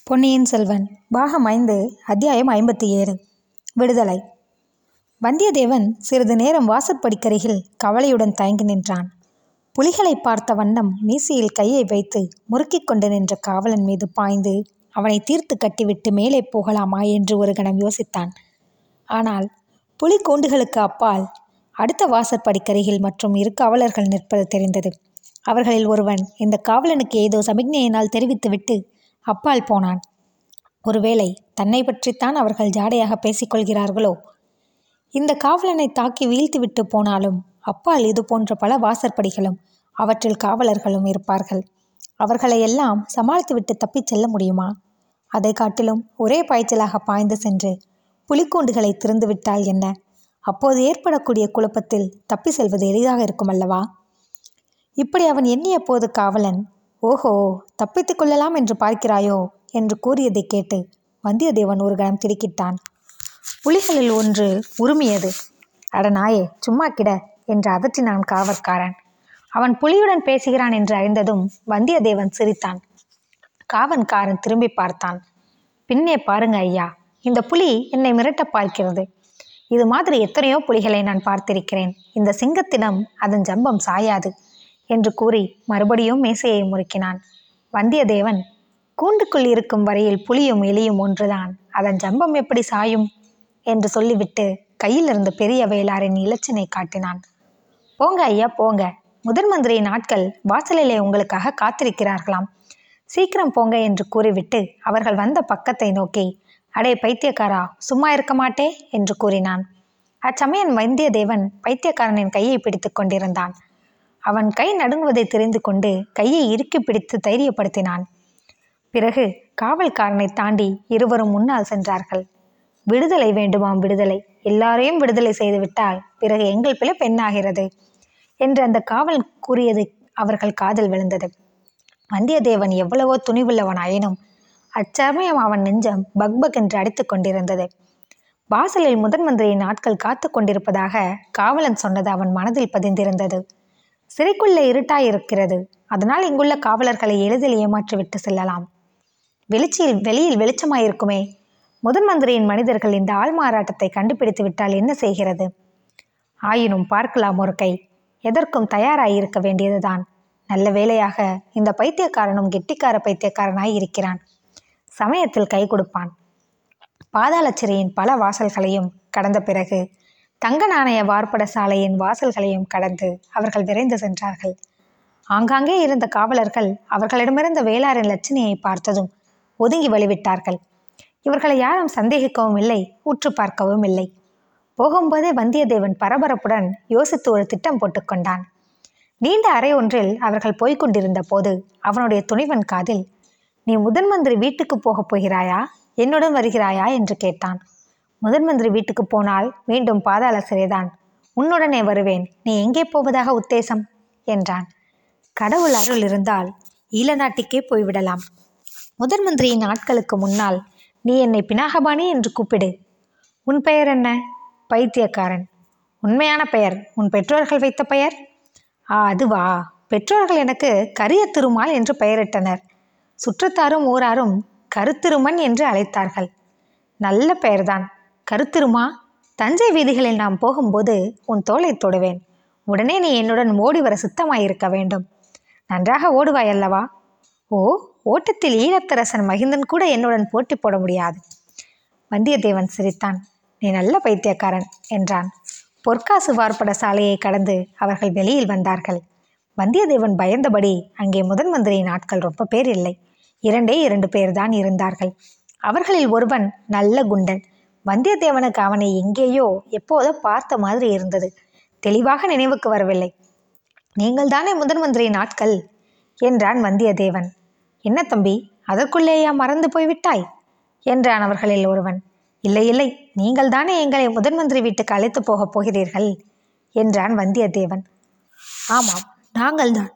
பொன்னியின் செல்வன் பாகம் ஐந்து அத்தியாயம் ஐம்பத்தி ஏழு விடுதலை வந்தியத்தேவன் சிறிது நேரம் வாசற்படிக்கரையில் கவலையுடன் தயங்கி நின்றான் புலிகளை பார்த்த வண்ணம் மீசையில் கையை வைத்து முறுக்கிக் கொண்டு நின்ற காவலன் மீது பாய்ந்து அவனை தீர்த்து கட்டிவிட்டு மேலே போகலாமா என்று ஒரு கணம் யோசித்தான் ஆனால் புலி கூண்டுகளுக்கு அப்பால் அடுத்த வாசற்படிக்கரையில் மற்றும் இரு காவலர்கள் நிற்பது தெரிந்தது அவர்களில் ஒருவன் இந்த காவலனுக்கு ஏதோ சமிக்ஞையினால் தெரிவித்துவிட்டு அப்பால் போனான் ஒருவேளை தன்னை பற்றித்தான் அவர்கள் ஜாடையாக பேசிக்கொள்கிறார்களோ இந்த காவலனை தாக்கி வீழ்த்திவிட்டு போனாலும் அப்பால் இது போன்ற பல வாசற்படிகளும் அவற்றில் காவலர்களும் இருப்பார்கள் அவர்களை எல்லாம் சமாளித்துவிட்டு தப்பிச் செல்ல முடியுமா அதை காட்டிலும் ஒரே பாய்ச்சலாக பாய்ந்து சென்று புலிக்கூண்டுகளை திறந்துவிட்டால் என்ன அப்போது ஏற்படக்கூடிய குழப்பத்தில் தப்பி செல்வது எளிதாக இருக்கும் அல்லவா இப்படி அவன் எண்ணிய போது காவலன் ஓஹோ தப்பித்துக் கொள்ளலாம் என்று பார்க்கிறாயோ என்று கூறியதை கேட்டு வந்தியத்தேவன் ஒரு கணம் திடுக்கிட்டான் புலிகளில் ஒன்று உருமியது அட நாயே சும்மா கிட என்று அதற்றினான் காவற்காரன் அவன் புலியுடன் பேசுகிறான் என்று அறிந்ததும் வந்தியத்தேவன் சிரித்தான் காவன்காரன் திரும்பி பார்த்தான் பின்னே பாருங்க ஐயா இந்த புலி என்னை மிரட்ட பார்க்கிறது இது மாதிரி எத்தனையோ புலிகளை நான் பார்த்திருக்கிறேன் இந்த சிங்கத்திடம் அதன் ஜம்பம் சாயாது என்று கூறி மறுபடியும் மேசையை முறுக்கினான் வந்தியத்தேவன் கூண்டுக்குள் இருக்கும் வரையில் புலியும் எலியும் ஒன்றுதான் அதன் ஜம்பம் எப்படி சாயும் என்று சொல்லிவிட்டு கையில் இருந்த பெரிய வேளாரின் இலச்சினை காட்டினான் போங்க ஐயா போங்க முதன் மந்திரியின் ஆட்கள் வாசலிலே உங்களுக்காக காத்திருக்கிறார்களாம் சீக்கிரம் போங்க என்று கூறிவிட்டு அவர்கள் வந்த பக்கத்தை நோக்கி அடே பைத்தியக்காரா சும்மா இருக்க மாட்டே என்று கூறினான் அச்சமயம் வந்தியத்தேவன் பைத்தியக்காரனின் கையை பிடித்து கொண்டிருந்தான் அவன் கை நடுங்குவதை தெரிந்து கொண்டு கையை இறுக்கி பிடித்து தைரியப்படுத்தினான் பிறகு காவல்காரனை தாண்டி இருவரும் முன்னால் சென்றார்கள் விடுதலை வேண்டுமாம் விடுதலை எல்லாரையும் விடுதலை செய்துவிட்டால் பிறகு எங்கள் பிழை பெண்ணாகிறது என்று அந்த காவல் கூறியது அவர்கள் காதல் விழுந்தது வந்தியத்தேவன் எவ்வளவோ துணிவுள்ளவனாயினும் அச்சமயம் அவன் நெஞ்சம் பக்பக் என்று அடித்து கொண்டிருந்தது வாசலில் முதன் மந்திரியின் ஆட்கள் காத்து கொண்டிருப்பதாக காவலன் சொன்னது அவன் மனதில் பதிந்திருந்தது சிறைக்குள்ள இருட்டாய் இருக்கிறது அதனால் இங்குள்ள காவலர்களை எளிதில் ஏமாற்றிவிட்டு செல்லலாம் வெளிச்சியில் வெளியில் வெளிச்சமாயிருக்குமே முதன் மந்திரியின் மனிதர்கள் இந்த ஆள்மாறாட்டத்தை கண்டுபிடித்து விட்டால் என்ன செய்கிறது ஆயினும் பார்க்கலாம் ஒரு கை எதற்கும் தயாராயிருக்க வேண்டியதுதான் நல்ல வேளையாக இந்த பைத்தியக்காரனும் கெட்டிக்கார பைத்தியக்காரனாய் இருக்கிறான் சமயத்தில் கை கொடுப்பான் பாதாள சிறையின் பல வாசல்களையும் கடந்த பிறகு தங்க நாணய வார்ப்பட சாலையின் வாசல்களையும் கடந்து அவர்கள் விரைந்து சென்றார்கள் ஆங்காங்கே இருந்த காவலர்கள் அவர்களிடமிருந்த வேளாரின் லட்சணியை பார்த்ததும் ஒதுங்கி வழிவிட்டார்கள் இவர்களை யாரும் சந்தேகிக்கவும் இல்லை உற்று பார்க்கவும் இல்லை போகும்போதே வந்தியத்தேவன் பரபரப்புடன் யோசித்து ஒரு திட்டம் போட்டுக்கொண்டான் நீண்ட அறை ஒன்றில் அவர்கள் போய்க் கொண்டிருந்த போது அவனுடைய துணைவன் காதில் நீ முதன் மந்திரி வீட்டுக்கு போகப் போகிறாயா என்னுடன் வருகிறாயா என்று கேட்டான் முதன் மந்திரி வீட்டுக்கு போனால் மீண்டும் பாதாள சிறைதான் உன்னுடனே வருவேன் நீ எங்கே போவதாக உத்தேசம் என்றான் கடவுள் அருள் இருந்தால் ஈழ நாட்டுக்கே போய்விடலாம் முதன் மந்திரியின் ஆட்களுக்கு முன்னால் நீ என்னை பினாகபாணி என்று கூப்பிடு உன் பெயர் என்ன பைத்தியக்காரன் உண்மையான பெயர் உன் பெற்றோர்கள் வைத்த பெயர் ஆ அதுவா பெற்றோர்கள் எனக்கு கரிய திருமால் என்று பெயரிட்டனர் சுற்றத்தாரும் ஊராரும் கருத்திருமன் என்று அழைத்தார்கள் நல்ல பெயர்தான் கருத்திருமா தஞ்சை வீதிகளில் நாம் போகும்போது உன் தோலை தொடுவேன் உடனே நீ என்னுடன் ஓடி வர சித்தமாயிருக்க வேண்டும் நன்றாக ஓடுவாய் அல்லவா ஓ ஓட்டத்தில் ஈழத்தரசன் மகிந்தன் கூட என்னுடன் போட்டி போட முடியாது வந்தியத்தேவன் சிரித்தான் நீ நல்ல பைத்தியக்காரன் என்றான் பொற்காசு வார்ப்பட சாலையை கடந்து அவர்கள் வெளியில் வந்தார்கள் வந்தியத்தேவன் பயந்தபடி அங்கே முதன் மந்திரியின் ஆட்கள் ரொம்ப பேர் இல்லை இரண்டே இரண்டு பேர்தான் இருந்தார்கள் அவர்களில் ஒருவன் நல்ல குண்டன் வந்தியத்தேவனுக்கு அவனை எங்கேயோ எப்போதோ பார்த்த மாதிரி இருந்தது தெளிவாக நினைவுக்கு வரவில்லை நீங்கள் தானே முதன் மந்திரியின் ஆட்கள் என்றான் வந்தியத்தேவன் என்ன தம்பி அதற்குள்ளேயா மறந்து போய்விட்டாய் என்றான் அவர்களில் ஒருவன் இல்லை இல்லை நீங்கள் தானே எங்களை முதன் மந்திரி வீட்டுக்கு அழைத்து போகப் போகிறீர்கள் என்றான் வந்தியத்தேவன் ஆமாம் நாங்கள்தான்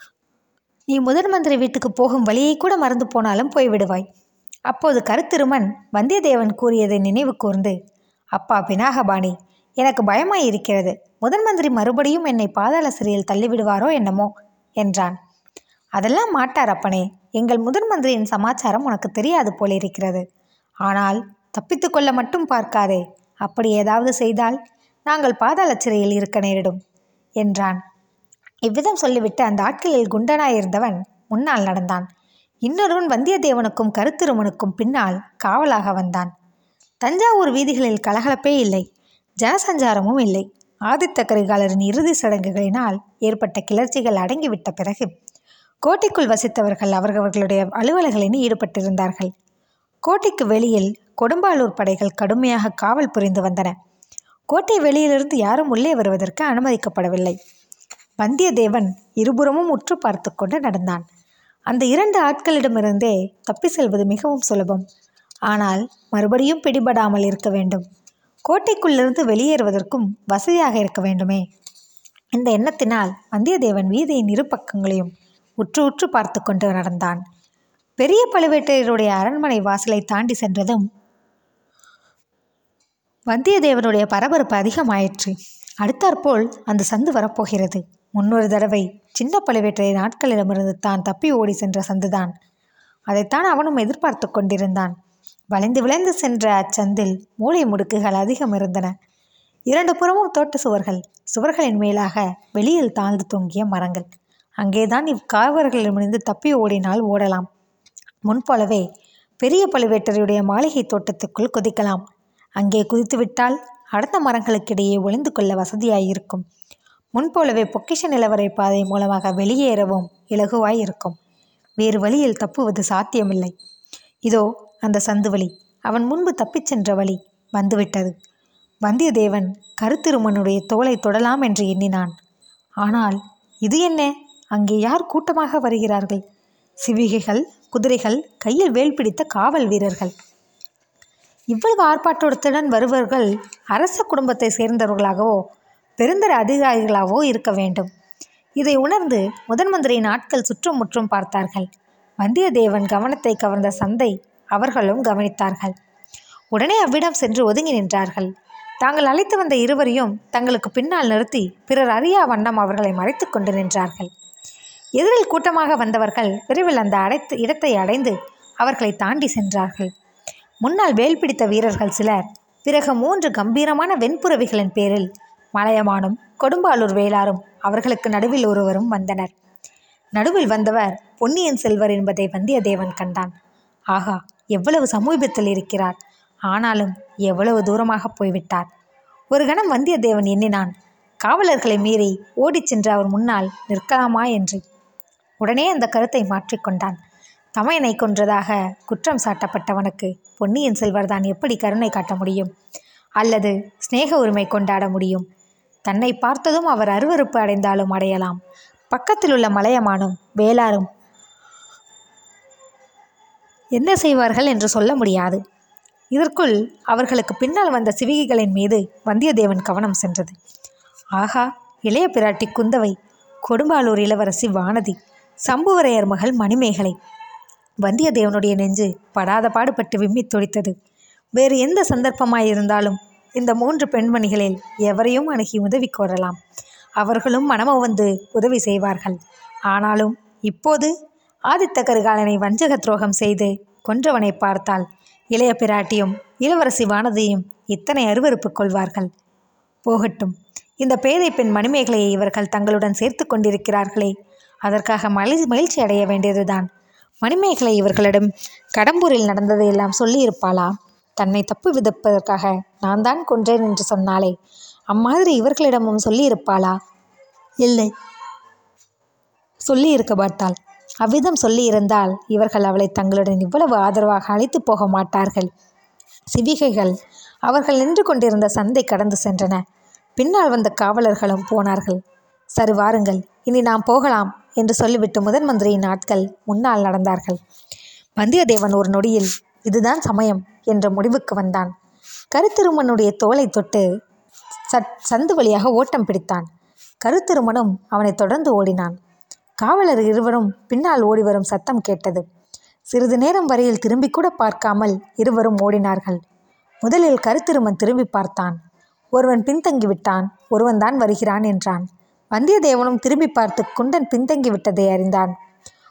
நீ முதன் மந்திரி வீட்டுக்கு போகும் வழியை கூட மறந்து போனாலும் போய்விடுவாய் அப்போது கருத்திருமன் வந்தியத்தேவன் கூறியதை நினைவு கூர்ந்து அப்பா பினாகபாணி எனக்கு பயமாய் இருக்கிறது முதன் மந்திரி மறுபடியும் என்னை பாதாள சிறையில் தள்ளிவிடுவாரோ என்னமோ என்றான் அதெல்லாம் மாட்டார் அப்பனே எங்கள் முதன் மந்திரியின் சமாச்சாரம் உனக்கு தெரியாது போலிருக்கிறது ஆனால் தப்பித்து கொள்ள மட்டும் பார்க்காதே அப்படி ஏதாவது செய்தால் நாங்கள் பாதாள சிறையில் இருக்க நேரிடும் என்றான் இவ்விதம் சொல்லிவிட்டு அந்த ஆட்களில் குண்டனாயிருந்தவன் முன்னால் நடந்தான் இன்னொருவன் வந்தியத்தேவனுக்கும் கருத்திருமனுக்கும் பின்னால் காவலாக வந்தான் தஞ்சாவூர் வீதிகளில் கலகலப்பே இல்லை ஜனசஞ்சாரமும் இல்லை ஆதித்த கரிகாலரின் இறுதி சடங்குகளினால் ஏற்பட்ட கிளர்ச்சிகள் அடங்கிவிட்ட பிறகு கோட்டைக்குள் வசித்தவர்கள் அவர்களுடைய அலுவல்களில் ஈடுபட்டிருந்தார்கள் கோட்டைக்கு வெளியில் கொடும்பாலூர் படைகள் கடுமையாக காவல் புரிந்து வந்தன கோட்டை வெளியிலிருந்து யாரும் உள்ளே வருவதற்கு அனுமதிக்கப்படவில்லை வந்தியத்தேவன் இருபுறமும் உற்று பார்த்து கொண்டு நடந்தான் அந்த இரண்டு ஆட்களிடமிருந்தே தப்பி செல்வது மிகவும் சுலபம் ஆனால் மறுபடியும் பிடிபடாமல் இருக்க வேண்டும் கோட்டைக்குள்ளிருந்து வெளியேறுவதற்கும் வசதியாக இருக்க வேண்டுமே இந்த எண்ணத்தினால் வந்தியத்தேவன் வீதியின் இரு பக்கங்களையும் உற்று உற்று பார்த்து கொண்டு நடந்தான் பெரிய பழுவேட்டையருடைய அரண்மனை வாசலை தாண்டி சென்றதும் வந்தியத்தேவனுடைய பரபரப்பு அதிகமாயிற்று அடுத்தாற்போல் அந்த சந்து வரப்போகிறது முன்னொரு தடவை சின்ன பழுவேற்றைய நாட்களிடமிருந்து தான் தப்பி ஓடி சென்ற சந்துதான் அதைத்தான் அவனும் எதிர்பார்த்து கொண்டிருந்தான் வளைந்து விளைந்து சென்ற அச்சந்தில் மூளை முடுக்குகள் அதிகம் இருந்தன இரண்டு புறமும் தோட்ட சுவர்கள் சுவர்களின் மேலாக வெளியில் தாழ்ந்து தொங்கிய மரங்கள் அங்கேதான் இவ்காவர்களிடமிருந்து தப்பி ஓடினால் ஓடலாம் முன்போலவே பெரிய பழுவேட்டரையுடைய மாளிகை தோட்டத்துக்குள் குதிக்கலாம் அங்கே குதித்துவிட்டால் அடுத்த மரங்களுக்கிடையே ஒளிந்து கொள்ள வசதியாயிருக்கும் முன்போலவே பொக்கிஷ நிலவரை பாதை மூலமாக வெளியேறவும் இலகுவாய் இருக்கும் வேறு வழியில் தப்புவது சாத்தியமில்லை இதோ அந்த சந்து வழி அவன் முன்பு தப்பிச் சென்ற வழி வந்துவிட்டது வந்தியத்தேவன் கருத்திருமனுடைய தோலை தொடலாம் என்று எண்ணினான் ஆனால் இது என்ன அங்கே யார் கூட்டமாக வருகிறார்கள் சிவிகைகள் குதிரைகள் கையில் வேல் பிடித்த காவல் வீரர்கள் இவ்வளவு ஆர்ப்பாட்டத்துடன் வருபவர்கள் அரச குடும்பத்தை சேர்ந்தவர்களாகவோ பெருந்தர அதிகாரிகளாகவோ இருக்க வேண்டும் இதை உணர்ந்து முதன் மந்திரியின் ஆட்கள் சுற்றும் முற்றும் பார்த்தார்கள் வந்தியத்தேவன் கவனத்தை கவர்ந்த சந்தை அவர்களும் கவனித்தார்கள் உடனே அவ்விடம் சென்று ஒதுங்கி நின்றார்கள் தாங்கள் அழைத்து வந்த இருவரையும் தங்களுக்கு பின்னால் நிறுத்தி பிறர் அறியா வண்ணம் அவர்களை மறைத்து கொண்டு நின்றார்கள் எதிரில் கூட்டமாக வந்தவர்கள் விரைவில் அந்த அடைத்து இடத்தை அடைந்து அவர்களை தாண்டி சென்றார்கள் முன்னால் வேல் பிடித்த வீரர்கள் சிலர் பிறகு மூன்று கம்பீரமான வெண்புறவிகளின் பேரில் மலையமானும் கொடும்பாலூர் வேளாரும் அவர்களுக்கு நடுவில் ஒருவரும் வந்தனர் நடுவில் வந்தவர் பொன்னியின் செல்வர் என்பதை வந்தியத்தேவன் கண்டான் ஆகா எவ்வளவு சமீபத்தில் இருக்கிறார் ஆனாலும் எவ்வளவு தூரமாக போய்விட்டார் ஒரு கணம் வந்தியத்தேவன் எண்ணினான் காவலர்களை மீறி ஓடிச் சென்று அவர் முன்னால் நிற்கலாமா என்று உடனே அந்த கருத்தை மாற்றிக்கொண்டான் தமையனை கொன்றதாக குற்றம் சாட்டப்பட்டவனுக்கு பொன்னியின் செல்வர் தான் எப்படி கருணை காட்ட முடியும் அல்லது சிநேக உரிமை கொண்டாட முடியும் தன்னை பார்த்ததும் அவர் அருவறுப்பு அடைந்தாலும் அடையலாம் பக்கத்தில் உள்ள மலையமானும் வேளாரும் என்ன செய்வார்கள் என்று சொல்ல முடியாது இதற்குள் அவர்களுக்கு பின்னால் வந்த சிவிகைகளின் மீது வந்தியத்தேவன் கவனம் சென்றது ஆகா இளைய பிராட்டி குந்தவை கொடும்பாலூர் இளவரசி வானதி சம்புவரையர் மகள் மணிமேகலை வந்தியத்தேவனுடைய நெஞ்சு படாத பாடுபட்டு விம்மி துடித்தது வேறு எந்த சந்தர்ப்பமாயிருந்தாலும் இந்த மூன்று பெண்மணிகளில் எவரையும் அணுகி உதவி கோரலாம் அவர்களும் மனம வந்து உதவி செய்வார்கள் ஆனாலும் இப்போது ஆதித்த கரிகாலனை வஞ்சக துரோகம் செய்து கொன்றவனை பார்த்தால் இளைய பிராட்டியும் இளவரசி வானதியும் இத்தனை அருவறுப்பு கொள்வார்கள் போகட்டும் இந்த பேதை பெண் மணிமேகலையை இவர்கள் தங்களுடன் சேர்த்து கொண்டிருக்கிறார்களே அதற்காக மலை மகிழ்ச்சி அடைய வேண்டியதுதான் மணிமேகலை இவர்களிடம் கடம்பூரில் நடந்ததை எல்லாம் சொல்லியிருப்பாளா தன்னை தப்பு விதப்பதற்காக நான் தான் கொன்றேன் என்று சொன்னாலே அம்மாதிரி இவர்களிடமும் சொல்லியிருப்பாளா இல்லை சொல்லியிருக்க மாட்டாள் அவ்விதம் சொல்லியிருந்தால் இவர்கள் அவளை தங்களுடன் இவ்வளவு ஆதரவாக அழைத்து போக மாட்டார்கள் சிவிகைகள் அவர்கள் நின்று கொண்டிருந்த சந்தை கடந்து சென்றன பின்னால் வந்த காவலர்களும் போனார்கள் சரி வாருங்கள் இனி நாம் போகலாம் என்று சொல்லிவிட்டு முதன் மந்திரியின் ஆட்கள் முன்னால் நடந்தார்கள் வந்தியத்தேவன் ஒரு நொடியில் இதுதான் சமயம் என்ற முடிவுக்கு வந்தான் கருத்திருமனுடைய தோலை தொட்டு சட் சந்து வழியாக ஓட்டம் பிடித்தான் கருத்திருமனும் அவனை தொடர்ந்து ஓடினான் காவலர் இருவரும் பின்னால் ஓடிவரும் சத்தம் கேட்டது சிறிது நேரம் வரையில் திரும்பி கூட பார்க்காமல் இருவரும் ஓடினார்கள் முதலில் கருத்திருமன் திரும்பி பார்த்தான் ஒருவன் பின்தங்கி விட்டான் ஒருவன் தான் வருகிறான் என்றான் வந்தியத்தேவனும் திரும்பி பார்த்து குண்டன் பின்தங்கி விட்டதை அறிந்தான்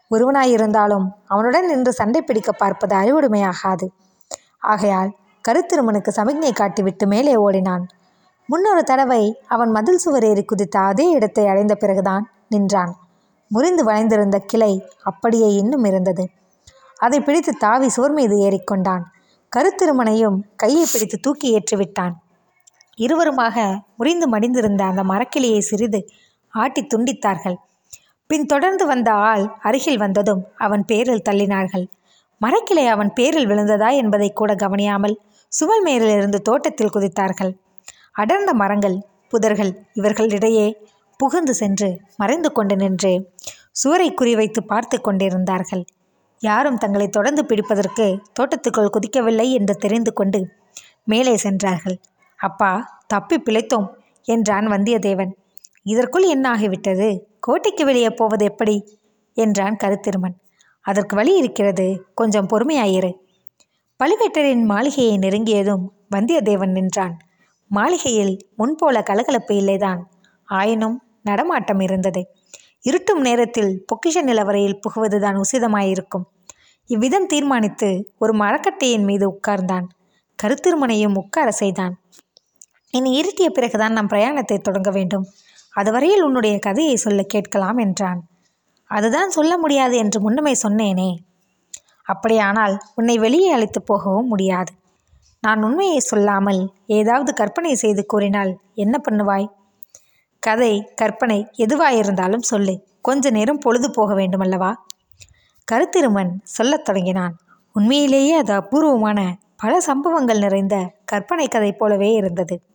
ஒருவனாயிருந்தாலும் அவனுடன் நின்று சண்டை பிடிக்க பார்ப்பது அறிவுடைமையாகாது ஆகையால் கருத்திருமனுக்கு சமிக்ஞை காட்டிவிட்டு மேலே ஓடினான் முன்னொரு தடவை அவன் மதில் சுவர் ஏறி குதித்த அதே இடத்தை அடைந்த பிறகுதான் நின்றான் முறிந்து வளைந்திருந்த கிளை அப்படியே இன்னும் இருந்தது அதை பிடித்து தாவி சுவர் மீது ஏறிக்கொண்டான் கருத்திருமனையும் கையை பிடித்து தூக்கி ஏற்றிவிட்டான் இருவருமாக முறிந்து மடிந்திருந்த அந்த மரக்கிளியை சிறிது ஆட்டி துண்டித்தார்கள் பின் தொடர்ந்து வந்த ஆள் அருகில் வந்ததும் அவன் பேரில் தள்ளினார்கள் மரக்கிளை அவன் பேரில் விழுந்ததா என்பதை கூட கவனியாமல் சுவல் மேலிருந்து தோட்டத்தில் குதித்தார்கள் அடர்ந்த மரங்கள் புதர்கள் இவர்களிடையே புகுந்து சென்று மறைந்து கொண்டு நின்று சுவரை குறிவைத்து பார்த்து கொண்டிருந்தார்கள் யாரும் தங்களை தொடர்ந்து பிடிப்பதற்கு தோட்டத்துக்குள் குதிக்கவில்லை என்று தெரிந்து கொண்டு மேலே சென்றார்கள் அப்பா தப்பி பிழைத்தோம் என்றான் வந்தியத்தேவன் இதற்குள் என்ன ஆகிவிட்டது கோட்டைக்கு வெளியே போவது எப்படி என்றான் கருத்திருமன் அதற்கு வழி இருக்கிறது கொஞ்சம் பொறுமையாயிரு பழுவேட்டரின் மாளிகையை நெருங்கியதும் வந்தியத்தேவன் நின்றான் மாளிகையில் முன்போல கலகலப்பு இல்லைதான் ஆயினும் நடமாட்டம் இருந்தது இருட்டும் நேரத்தில் பொக்கிஷ நிலவரையில் புகுவதுதான் உசிதமாயிருக்கும் இவ்விதம் தீர்மானித்து ஒரு மரக்கட்டையின் மீது உட்கார்ந்தான் கருத்திருமனையும் உட்கார செய்தான் இனி இருட்டிய பிறகுதான் நம் பிரயாணத்தை தொடங்க வேண்டும் அதுவரையில் உன்னுடைய கதையை சொல்ல கேட்கலாம் என்றான் அதுதான் சொல்ல முடியாது என்று முன்னமே சொன்னேனே அப்படியானால் உன்னை வெளியே அழைத்து போகவும் முடியாது நான் உண்மையை சொல்லாமல் ஏதாவது கற்பனை செய்து கூறினால் என்ன பண்ணுவாய் கதை கற்பனை எதுவாயிருந்தாலும் சொல்லு கொஞ்ச நேரம் பொழுது போக வேண்டுமல்லவா கருத்திருமன் சொல்லத் தொடங்கினான் உண்மையிலேயே அது அபூர்வமான பல சம்பவங்கள் நிறைந்த கற்பனை கதை போலவே இருந்தது